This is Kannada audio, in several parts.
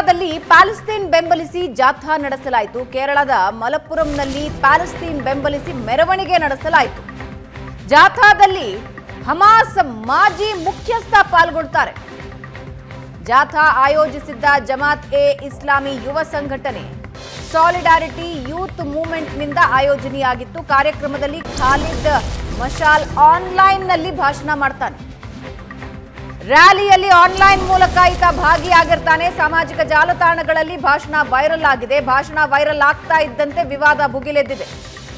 ಕೇರಳದಲ್ಲಿ ಪ್ಯಾಲೆಸ್ತೈನ್ ಬೆಂಬಲಿಸಿ ಜಾಥಾ ನಡೆಸಲಾಯಿತು ಕೇರಳದ ಮಲಪ್ಪುರಂನಲ್ಲಿ ಪ್ಯಾಲೆಸ್ತೈನ್ ಬೆಂಬಲಿಸಿ ಮೆರವಣಿಗೆ ನಡೆಸಲಾಯಿತು ಜಾಥಾದಲ್ಲಿ ಹಮಾಸ್ ಮಾಜಿ ಮುಖ್ಯಸ್ಥ ಪಾಲ್ಗೊಳ್ತಾರೆ ಜಾಥಾ ಆಯೋಜಿಸಿದ್ದ ಜಮಾತ್ ಎ ಇಸ್ಲಾಮಿ ಯುವ ಸಂಘಟನೆ ಸಾಲಿಡಾರಿಟಿ ಯೂತ್ ಮೂವ್ಮೆಂಟ್ನಿಂದ ಆಯೋಜನೆಯಾಗಿತ್ತು ಕಾರ್ಯಕ್ರಮದಲ್ಲಿ ಖಾಲಿದ್ ಮಶಾಲ್ ಆನ್ಲೈನ್ನಲ್ಲಿ ಭಾಷಣ ಮಾಡ್ತಾನೆ ರ್ಯಾಲಿಯಲ್ಲಿ ಆನ್ಲೈನ್ ಮೂಲಕ ಈತ ಭಾಗಿಯಾಗಿರ್ತಾನೆ ಸಾಮಾಜಿಕ ಜಾಲತಾಣಗಳಲ್ಲಿ ಭಾಷಣ ವೈರಲ್ ಆಗಿದೆ ಭಾಷಣ ವೈರಲ್ ಆಗ್ತಾ ಇದ್ದಂತೆ ವಿವಾದ ಭುಗಿಲೆದ್ದಿದೆ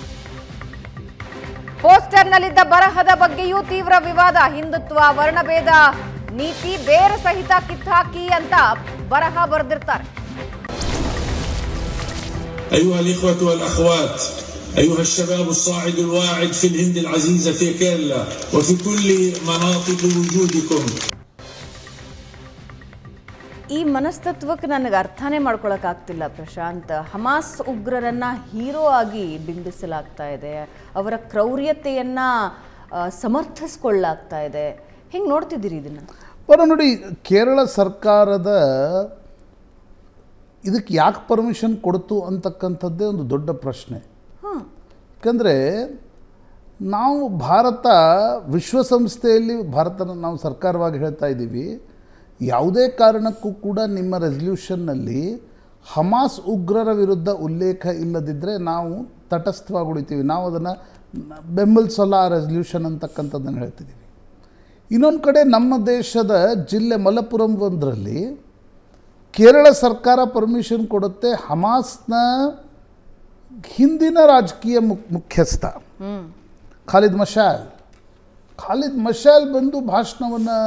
ಪೋಸ್ಟರ್ನಲ್ಲಿದ್ದ ಬರಹದ ಬಗ್ಗೆಯೂ ತೀವ್ರ ವಿವಾದ ಹಿಂದುತ್ವ ವರ್ಣಭೇದ ನೀತಿ ಬೇರ ಸಹಿತ ಕಿತ್ತಾಕಿ ಅಂತ ಬರಹ ಬರೆದಿರ್ತಾರೆ أيها الإخوة والأخوات أيها الشباب الصاعد الواعد في الهند العزيزة في كيرلا وفي كل مناطق وجودكم ಈ ಮನಸ್ತತ್ವಕ್ಕೆ ನನಗೆ ಅರ್ಥನೇ ಮಾಡ್ಕೊಳಕ್ಕಾಗ್ತಿಲ್ಲ ಪ್ರಶಾಂತ್ ಹಮಾಸ್ ಉಗ್ರರನ್ನ ಹೀರೋ ಆಗಿ ಬಿಂಬಿಸಲಾಗ್ತಾ ಇದೆ ಅವರ ಕ್ರೌರ್ಯತೆಯನ್ನ ಆ, ಸಮರ್ಥಿಸ್ಕೊಳ್ಳಾಗ್ತಾ ಇದೆ ಹೆಂಗೆ ನೋಡ್ತಿದ್ದೀರಿ ಇದನ್ನ ಬರ ನೋಡಿ ಕೇರಳ ಸರ್ಕಾರದ ಇದಕ್ಕೆ ಯಾಕೆ ಪರ್ಮಿಷನ್ ಕೊಡ್ತು ಅಂತಕ್ಕಂಥದ್ದೇ ಒಂದು ದೊಡ್ಡ ಪ್ರಶ್ನೆ ಹಾಂ ಯಾಕಂದರೆ ನಾವು ಭಾರತ ವಿಶ್ವಸಂಸ್ಥೆಯಲ್ಲಿ ಭಾರತನ ನಾವು ಸರ್ಕಾರವಾಗಿ ಹೇಳ್ತಾ ಇದ್ದೀವಿ ಯಾವುದೇ ಕಾರಣಕ್ಕೂ ಕೂಡ ನಿಮ್ಮ ರೆಸಲ್ಯೂಷನ್ನಲ್ಲಿ ಹಮಾಸ್ ಉಗ್ರರ ವಿರುದ್ಧ ಉಲ್ಲೇಖ ಇಲ್ಲದಿದ್ದರೆ ನಾವು ತಟಸ್ಥವಾಗಿ ಉಳಿತೀವಿ ನಾವು ಅದನ್ನು ಬೆಂಬಲಿಸಲ್ಲ ಆ ರೆಸಲ್ಯೂಷನ್ ಅಂತಕ್ಕಂಥದ್ದನ್ನು ಹೇಳ್ತಿದ್ದೀವಿ ಇನ್ನೊಂದು ಕಡೆ ನಮ್ಮ ದೇಶದ ಜಿಲ್ಲೆ ಮಲಪ್ಪುರಂ ಒಂದರಲ್ಲಿ ಕೇರಳ ಸರ್ಕಾರ ಪರ್ಮಿಷನ್ ಕೊಡುತ್ತೆ ಹಮಾಸ್ನ ಹಿಂದಿನ ರಾಜಕೀಯ ಮುಕ್ ಮುಖ್ಯಸ್ಥ ಖಾಲಿದ್ ಮಶಾಲ್ ಖಾಲಿದ್ ಮಶಾಲ್ ಬಂದು ಭಾಷಣವನ್ನು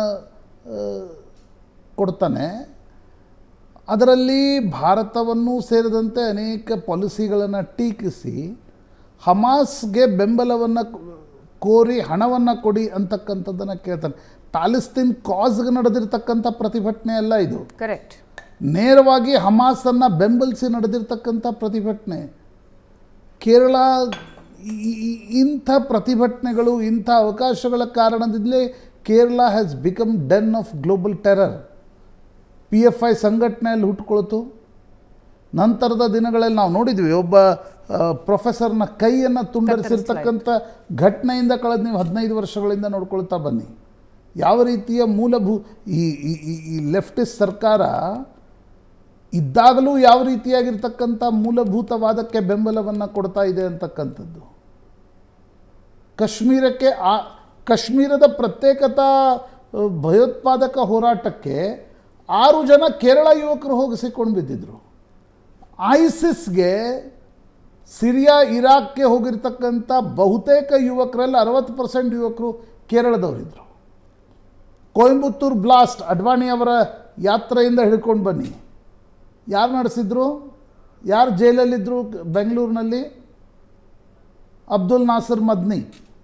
ಕೊಡ್ತಾನೆ ಅದರಲ್ಲಿ ಭಾರತವನ್ನು ಸೇರಿದಂತೆ ಅನೇಕ ಪಾಲಿಸಿಗಳನ್ನು ಟೀಕಿಸಿ ಹಮಾಸ್ಗೆ ಬೆಂಬಲವನ್ನು ಕೋರಿ ಹಣವನ್ನು ಕೊಡಿ ಅಂತಕ್ಕಂಥದ್ದನ್ನು ಕೇಳ್ತಾನೆ ಪ್ಯಾಲೆಸ್ತೀನ್ ಕಾಸ್ಗೆ ನಡೆದಿರ್ತಕ್ಕಂಥ ಪ್ರತಿಭಟನೆ ಅಲ್ಲ ಇದು ಕರೆಕ್ಟ್ ನೇರವಾಗಿ ಹಮಾಸನ್ನು ಬೆಂಬಲಿಸಿ ನಡೆದಿರ್ತಕ್ಕಂಥ ಪ್ರತಿಭಟನೆ ಕೇರಳ ಈ- ಈ- ಇಂಥ ಪ್ರತಿಭಟನೆಗಳು ಇಂಥ ಅವಕಾಶಗಳ ಕಾರಣದಿಂದಲೇ Kerala has become den of global terror P F I ಸಂಘಟನೆಯಲ್ಲಿ ಹುಟ್ಕೊಳ್ತು ನಂತರದ ದಿನಗಳಲ್ಲಿ ನಾವು ನೋಡಿದ್ವಿ ಒಬ್ಬ ಆ, ಪ್ರೊಫೆಸರ್ನ ಕೈಯನ್ನು ತುಂಡರಿಸಿರ್ತಕ್ಕಂಥ ಘಟನೆಯಿಂದ ಕಳೆದ ನೀವು ಹದಿನೈದು ವರ್ಷಗಳಿಂದ ನೋಡ್ಕೊಳ್ತಾ ಬನ್ನಿ ಯಾವ ರೀತಿಯ ಮೂಲಭೂ ಈ ಈ- ಈ- ಈ ಲೆಫ್ಟಿಸ್ಟ್ ಸರ್ಕಾರ ಇದ್ದಾಗಲೂ ಯಾವ ರೀತಿಯಾಗಿರ್ತಕ್ಕಂಥ ಮೂಲಭೂತವಾದಕ್ಕೆ ಬೆಂಬಲವನ್ನು ಕೊಡ್ತಾ ಇದೆ ಅಂತಕ್ಕಂಥದ್ದು ಕಾಶ್ಮೀರಕ್ಕೆ ಆ ಕಾಶ್ಮೀರದ ಪ್ರತ್ಯೇಕತಾ ಆ, ಭಯೋತ್ಪಾದಕ ಹೋರಾಟಕ್ಕೆ ಆರು ಜನ ಕೇರಳ ಯುವಕರು ಹೋಗಿ ಸಿಕ್ಕೊಂಡು ಬಿದ್ದಿದ್ರು ಐಸಿಸ್ಗೆ ಸಿರಿಯಾ ಇರಾಕ್ಗೆ ಹೋಗಿರ್ತಕ್ಕಂಥ ಬಹುತೇಕ ಯುವಕರಲ್ಲಿ ಅರವತ್ತು ಪರ್ಸೆಂಟ್ ಯುವಕರು ಕೇರಳದವರಿದ್ದರು ಕೊಯಂಬತ್ತೂರು ಬ್ಲಾಸ್ಟ್ ಅಡ್ವಾಣಿ ಅವರ ಯಾತ್ರೆಯಿಂದ ಹಿಡ್ಕೊಂಡು ಬನ್ನಿ ಯಾರು ನಡೆಸಿದ್ರು ಯಾರು ಜೈಲಲ್ಲಿದ್ದರು ಬೆಂಗಳೂರಿನಲ್ಲಿ ಅಬ್ದುಲ್ ನಾಸರ್ ಮದ್ನಿ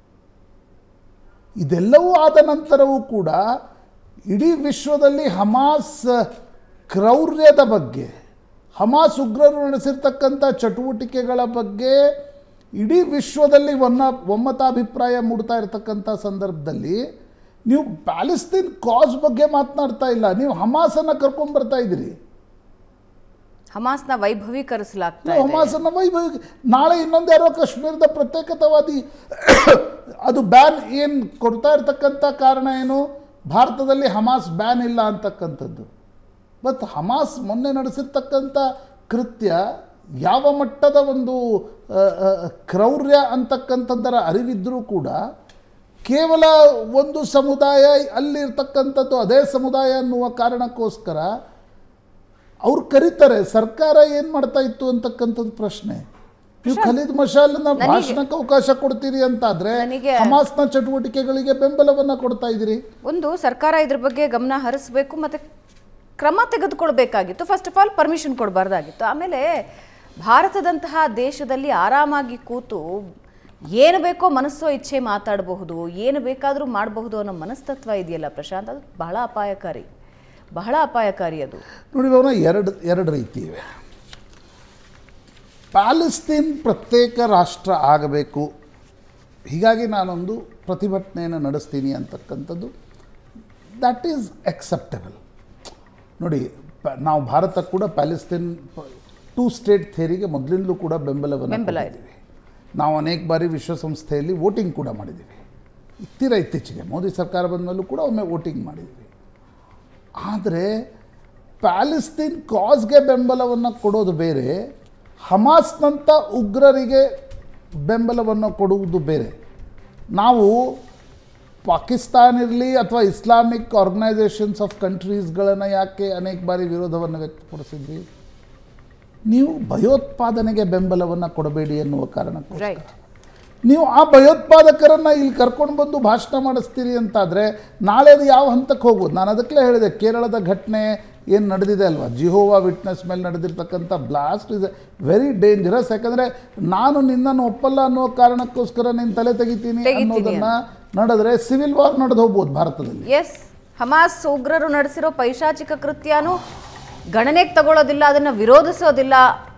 ಇದೆಲ್ಲವೂ ಆದ ನಂತರವೂ ಕೂಡ ಇಡೀ ವಿಶ್ವದಲ್ಲಿ ಹಮಾಸ್ ಕ್ರೌರ್ಯದ ಬಗ್ಗೆ ಹಮಾಸ್ ಉಗ್ರರು ನಡೆಸಿರ್ತಕ್ಕಂಥ ಚಟುವಟಿಕೆಗಳ ಬಗ್ಗೆ ಇಡೀ ವಿಶ್ವದಲ್ಲಿ ಒನ್ನ ಒಮ್ಮತಾಭಿಪ್ರಾಯ ಮೂಡ್ತಾ ಇರತಕ್ಕಂಥ ಸಂದರ್ಭದಲ್ಲಿ ನೀವು ಪ್ಯಾಲೆಸ್ತೀನ್ ಕಾಸ್ ಬಗ್ಗೆ ಮಾತನಾಡ್ತಾ ಇಲ್ಲ ನೀವು ಹಮಾಸನ್ನು ಕರ್ಕೊಂಡ್ಬರ್ತಾ ಇದ್ದೀರಿ ಹಮಾಸ್ನ ವೈಭವೀಕರಿಸಲಾಗ್ತಾ ನಾವು ಇದೆ ಹಮಾಸನ್ನು ವೈಭವ ನಾಳೆ ಇನ್ನೊಂದು ಯಾರೋ ಕಾಶ್ಮೀರದ ಪ್ರತ್ಯೇಕತಾವಾದಿ ಅದು ಬ್ಯಾನ್ ಏನು ಕೊಡ್ತಾ ಇರ್ತಕ್ಕಂಥ ಕಾರಣ ಏನು ಭಾರತದಲ್ಲಿ ಹಮಾಸ್ ಬ್ಯಾನ್ ಇಲ್ಲ ಅಂತಕ್ಕಂಥದ್ದು ಬಟ್ ಹಮಾಸ್ ಮೊನ್ನೆ ನಡೆಸಿರ್ತಕ್ಕಂಥ ಕೃತ್ಯ ಯಾವ ಮಟ್ಟದ ಒಂದು ಆ, ಆ, ಕ್ರೌರ್ಯ ಅಂತಕ್ಕಂಥದ್ದರ ಅರಿವಿದ್ದರೂ ಕೂಡ ಕೇವಲ ಒಂದು ಸಮುದಾಯ ಅಲ್ಲಿರ್ತಕ್ಕಂಥದ್ದು ಅದೇ ಸಮುದಾಯ ಅನ್ನುವ ಕಾರಣಕ್ಕೋಸ್ಕರ ಅವ್ರು ಕರೀತಾರೆ ಸರ್ಕಾರ ಏನು ಮಾಡ್ತಾ ಇತ್ತು ಅಂತಕ್ಕಂಥದ್ದು ಪ್ರಶ್ನೆ ನೀವು ಖಲೀದ್ ಮಶಾಲ್ನ ಭಾಷಣಕ್ಕೆ ಅವಕಾಶ ಕೊಡ್ತೀರಿ ಅಂತಾದ್ರೆ ನನಗೆ- ಹಮಾಸ್ನ ಚಟುವಟಿಕೆಗಳಿಗೆ ಬೆಂಬಲವನ್ನ ಕೊಡ್ತಾ ಇದ್ದೀರಿ ಒಂದು ಸರ್ಕಾರ ಇದ್ರ ಬಗ್ಗೆ ಗಮನ ಹರಿಸಬೇಕು ಮತ್ತೆ ಕ್ರಮ ತೆಗೆದುಕೊಳ್ಬೇಕಾಗಿತ್ತು ಫಸ್ಟ್ ಆಫ್ ಆಲ್ ಪರ್ಮಿಷನ್ ಕೊಡಬಾರ್ದಾಗಿತ್ತು ಆಮೇಲೆ ಭಾರತದಂತಹ ದೇಶದಲ್ಲಿ ಆರಾಮಾಗಿ ಕೂತು ಏನು ಬೇಕೋ ಮನಸ್ಸೋ ಇಚ್ಛೆ ಮಾತಾಡಬಹುದು ಏನು ಬೇಕಾದರೂ ಮಾಡಬಹುದು ಅನ್ನೋ ಮನಸ್ತತ್ವ ಇದೆಯಲ್ಲ ಪ್ರಶಾಂತ್ ಅದು ಬಹಳ ಅಪಾಯಕಾರಿ ಬಹಳ ಅಪಾಯಕಾರಿ ಅದು ನೋಡಿ ಅವನ ಎರಡು ಎರಡು ರೀತಿ ಇವೆ ಪ್ಯಾಲೆಸ್ತೀನ್ ಪ್ರತ್ಯೇಕ ರಾಷ್ಟ್ರ ಆಗಬೇಕು ಹೀಗಾಗಿ ನಾನೊಂದು ಪ್ರತಿಭಟನೆಯನ್ನು ನಡೆಸ್ತೀನಿ ಅಂತಕ್ಕಂಥದ್ದು ದಟ್ ಈಸ್ ಅಕ್ಸೆಪ್ಟಬಲ್ ನೋಡಿ ಪ- ನಾವು ಭಾರತ ಕೂಡ ಪ್ಯಾಲೆಸ್ತೇನ್ ಟೂ ಸ್ಟೇಟ್ ಥೇರಿಗೆ ಮೊದಲಿಂದಲೂ ಕೂಡ ಬೆಂಬಲವನ್ನು ಬೆಂಬಲ ಇದೆ. ಕೊಟ್ಟಿದ್ದೀವಿ ನಾವು ಅನೇಕ ಬಾರಿ ವಿಶ್ವಸಂಸ್ಥೆಯಲ್ಲಿ ವೋಟಿಂಗ್ ಕೂಡ ಮಾಡಿದ್ದೀವಿ ತೀರ ಇತ್ತೀಚೆಗೆ ಮೋದಿ ಸರ್ಕಾರ ಬಂದ ಮೇಲೂ ಕೂಡ ಒಮ್ಮೆ ವೋಟಿಂಗ್ ಮಾಡಿದ್ದೀವಿ ಆದರೆ ಪ್ಯಾಲೆಸ್ತೇನ್ ಕಾಸ್ಗೆ ಬೆಂಬಲವನ್ನು ಕೊಡೋದು ಬೇರೆ ಹಮಾಸ್ನಂಥ ಉಗ್ರರಿಗೆ ಬೆಂಬಲವನ್ನು ಕೊಡುವುದು ಬೇರೆ ನಾವು ಪಾಕಿಸ್ತಾನ್ ಇರಲಿ ಅಥವಾ ಇಸ್ಲಾಮಿಕ್ ಆರ್ಗನೈಸೇಷನ್ಸ್ ಆಫ್ ಕಂಟ್ರೀಸ್ಗಳನ್ನು ಯಾಕೆ ಅನೇಕ ಬಾರಿ ವಿರೋಧವನ್ನು ವ್ಯಕ್ತಪಡಿಸಿದ್ವಿ ನೀವು ಭಯೋತ್ಪಾದನೆಗೆ ಬೆಂಬಲವನ್ನು ಕೊಡಬೇಡಿ ಎನ್ನುವ ಕಾರಣಕ್ಕೋಸ್ಕರ ರೈಟ್ ನೀವು ಆ ಭಯೋತ್ಪಾದಕರನ್ನು ಇಲ್ಲಿ ಕರ್ಕೊಂಡು ಬಂದು ಭಾಷಣ ಮಾಡಿಸ್ತೀರಿ ಅಂತಾದರೆ ನಾಳೆ ಅದು ಯಾವ ಹಂತಕ್ಕೆ ಹೋಗ್ಬೋದು ನಾನು ಅದಕ್ಕೆ ಹೇಳಿದೆ ಕೇರಳದ ಘಟನೆ ಏನು ನಡೆದಿದೆ ಅಲ್ವಾ ಜಿಹೋವಾ ವಿಟ್ನೆಸ್ ಮೇಲೆ ನಡೆದಿರ್ತಕ್ಕಂಥ ಬ್ಲಾಸ್ಟ್ ಇಸ್ ವೆರಿ ಡೇಂಜರಸ್ ಯಾಕಂದರೆ ನಾನು ನಿನ್ನನ್ನು ಒಪ್ಪಲ್ಲ ಅನ್ನೋ ಕಾರಣಕ್ಕೋಸ್ಕರ ನಿನ್ನ ತಲೆ ತೆಗಿತೀನಿ ತೆಗಿತೀನಿ ಅನ್ನೋದನ್ನು ನಡೆದ್ರೆ ಸಿವಿಲ್ ವಾರ್ ನಡೆದು ಹೋಗ್ಬೋದು ಭಾರತದಲ್ಲಿ ಎಸ್ ಹಮಾಸ್ ಉಗ್ರರು ನಡೆಸಿರೋ ಪೈಶಾಚಿಕ ಕೃತ್ಯನೂ ಗಣನೆಗೆ ತಗೊಳ್ಳೋದಿಲ್ಲ ಅದನ್ನ ವಿರೋಧಿಸೋದಿಲ್ಲ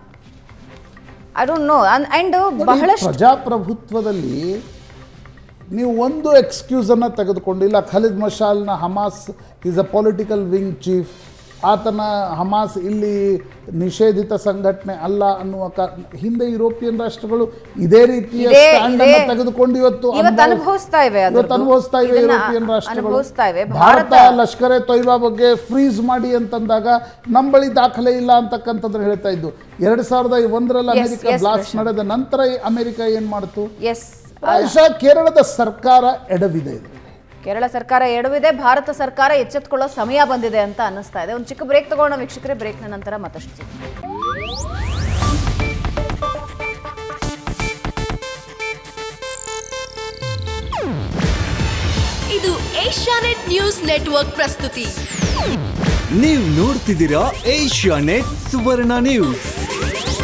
ಐ ಡೋಂಟ್ ನೋ ಅಂಡ್ ನೋಡಿ, ಬಹಳಷ್ಟು ಪ್ರಜಾಪ್ರಭುತ್ವದಲ್ಲಿ ನೀವು ಒಂದು ಎಕ್ಸ್ಕ್ಯೂಸನ್ನು ತೆಗೆದುಕೊಂಡಿಲ್ಲ ಖಲಿದ್ ಮಶಾಲ್ನ Hamas is a political wing chief ಆತನ ಹಮಾಸ್ ಇಲ್ಲಿ ನಿಷೇಧಿತ ಸಂಘಟನೆ ಅಲ್ಲ ಅನ್ನುವ ಕಾ- ಹಿಂದೆ ಯುರೋಪಿಯನ್ ರಾಷ್ಟ್ರಗಳು ಇದೇ ರೀತಿಯ ಇದೇ- ಸ್ಟ್ಯಾಂಡ್ ಅನ್ನು ಇದೇ- ತೆಗೆದುಕೊಂಡು ಇವತ್ತು ಇವತ್ತು ಅನುಭವ- ಅನುಭವಿಸ್ತಾ ಇವೆ ಇವತ್ತು ಅದ್ರದ್ದು. ಅನುಭವಿಸ್ತಾ ಇವೆ ಇದನ್ನ ಯುರೋಪಿಯನ್ ರಾಷ್ಟ್ರಗಳು ಅನುಭವಿಸ್ತಾ ಇವೆ. ಭಾರತ ಭಾರತ- ಲಷ್ಕರ್ ಎ ತೊಯ್ಬಾ ಬಗ್ಗೆ ಫ್ರೀಸ್ ಮಾಡಿ ಅಂತಂದಾಗ ನಮ್ಮ ಬಳಿ ದಾಖಲೆ ಇಲ್ಲ ಅಂತಕ್ಕಂಥದ್ದನ್ನು ಹೇಳ್ತಾ ಇದ್ದು ಎರಡು ಸಾವಿರದ ಒಂದರಲ್ಲಿ Yes, America yes, blast Prashant. ನಡೆದ ನಂತರ ಈ ಅಮೆರಿಕ ಏನು ಮಾಡ್ತು ಎಸ್ ಪ್ರಾಯಶಃ ಕೇರಳದ ಸರ್ಕಾರ ಎಡವಿದೆ ಇದರಲ್ಲಿ ಕೇರಳ ಸರ್ಕಾರ ಎಡವಿದೆ ಭಾರತ ಸರ್ಕಾರ ಎಚ್ಚೆತ್ಕೊಳ್ಳೋ ಸಮಯ ಬಂದಿದೆ ಅಂತ ಅನ್ನಿಸ್ತಾ ಇದೆ ಒಂದು ಚಿಕ್ಕ ಬ್ರೇಕ್ ತಗೋಣ ವೀಕ್ಷಕರೇ ಬ್ರೇಕ್ನ ನಂತರ ಮತ್ತಷ್ಟು ಸಿಗೋಣ. ಇದು ಏಷ್ಯಾನೆಟ್ ನ್ಯೂಸ್ ನೆಟ್ವರ್ಕ್ ಪ್ರಸ್ತುತಿ ನೀವು ನೋಡ್ತಿದ್ದೀರಾ ಏಷ್ಯಾ ನೆಟ್ ಸುವರ್ಣ ನ್ಯೂಸ್